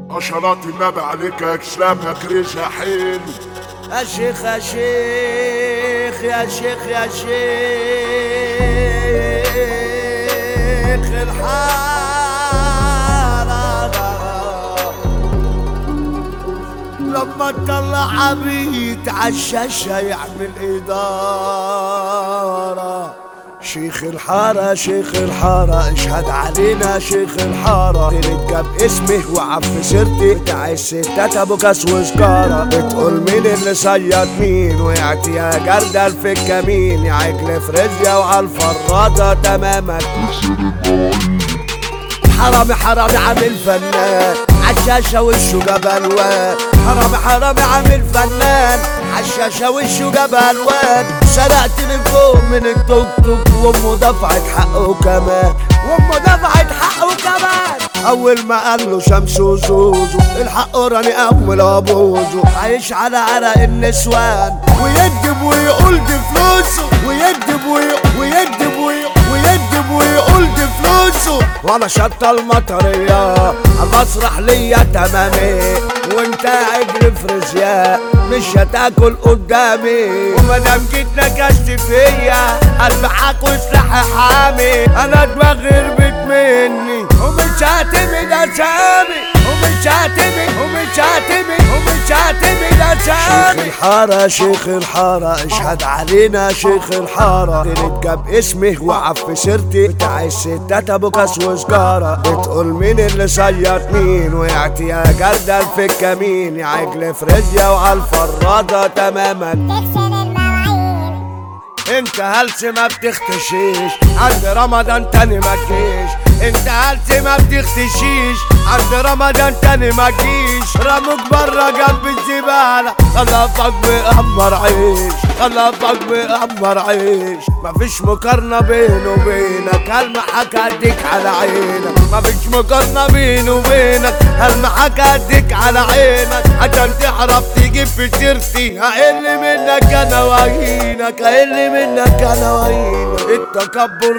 عشرات النبي عليك يا اسلام يا كريشة حلو يا شيخ يا شيخ يا شيخ يا شيخ الحارة لما تطلع عبيد عالشاشة يعمل إدارة شيخ الحارة شيخ الحارة اشهد علينا شيخ الحارة ترجع باسمه وعف سيرتي بتاع الستات ابو كاس وسكارة بتقول مين اللي صيد مين وقعت يا جردل في الكمين يا عجل فريزيا وعلى الفرادة تماما حرامي حرامي عامل فنان عالشاشة وشه جاب الوان حرامي حرامي عامل فنان عالشاشة وشه جاب الوان سرقت تليفون من التوك توك وامه دفعت حقه كمان وامه دفعت حقه كمان اول ما قال له شمس وزوزو الحق راني اول ابوزو عايش على عرق النسوان ويكذب ويقول دي فلوسه ويكذب وي- ويكذب وي- ويكذب ويقول دي فلوسه وانا شطة المطرية المسرح ليا تمامي وانت عجل فريزيا مش هتاكل قدامي ومادام جيت نكشت فيا قلبي حاكل سلاحي حامي انا دماغي هربت مني ومش هعتمد اسامي ومش هعتمد ومش هعتمد ومش هعتمد اسامي شيخ الحارة شيخ الحارة اشهد علينا شيخ الحارة ترجع باسمه وعف سيرتي بتاع الستات ابو كاس وسجارة بتقول مين اللي صيد مين وقعت يا جردل في الكمين يا عجل فريزيا وعلى الفرادة تماما تكسر المواعين انت هلس ما بتختشيش عند رمضان تاني ما تجيش انت هلس ما بتختشيش عند رمضان تاني ما تجيش رموك برا جنب الزبالة خلفك بأمر عيش خلفك بأمر عيش مفيش مقارنة بينه وبينك هلمحك هديك على عينك مفيش مقارنة بينه وبينك هلمحك هديك على عينك عشان تعرف تجيب في سيرتي هقل منك انا وهينك هقل منك انا وهينك التكبر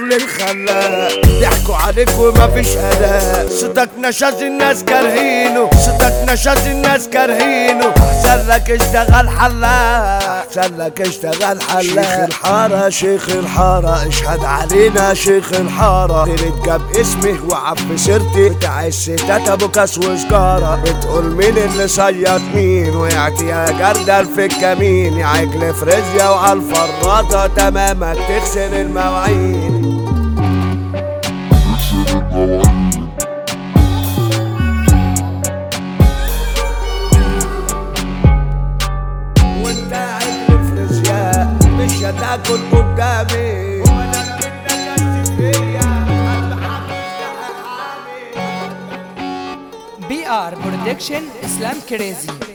للخلاق ضحكوا عليك ومفيش اداء صوتك نشاز الناس كارهينه صوتك نشاز الناس كارهينه احسن لك اشتغل حلاق احسن لك اشتغل حلاق شيخ الحارة شيخ الحارة اشهد علينا شيخ الحارة ترجع باسمه وعف سيرتي بتاع الستات ابو كاس وسجارة بتقول مين اللي صيد مين وقعت يا جردل في الكمين يا عجل فريزيا وعلى الفرادة تماما تغسل المواعين وانت عجل فريزيا مش هتاكل قدامي وانا بدك فيا قلب حبيبي حامي بي ار برودكشن اسلام كريزي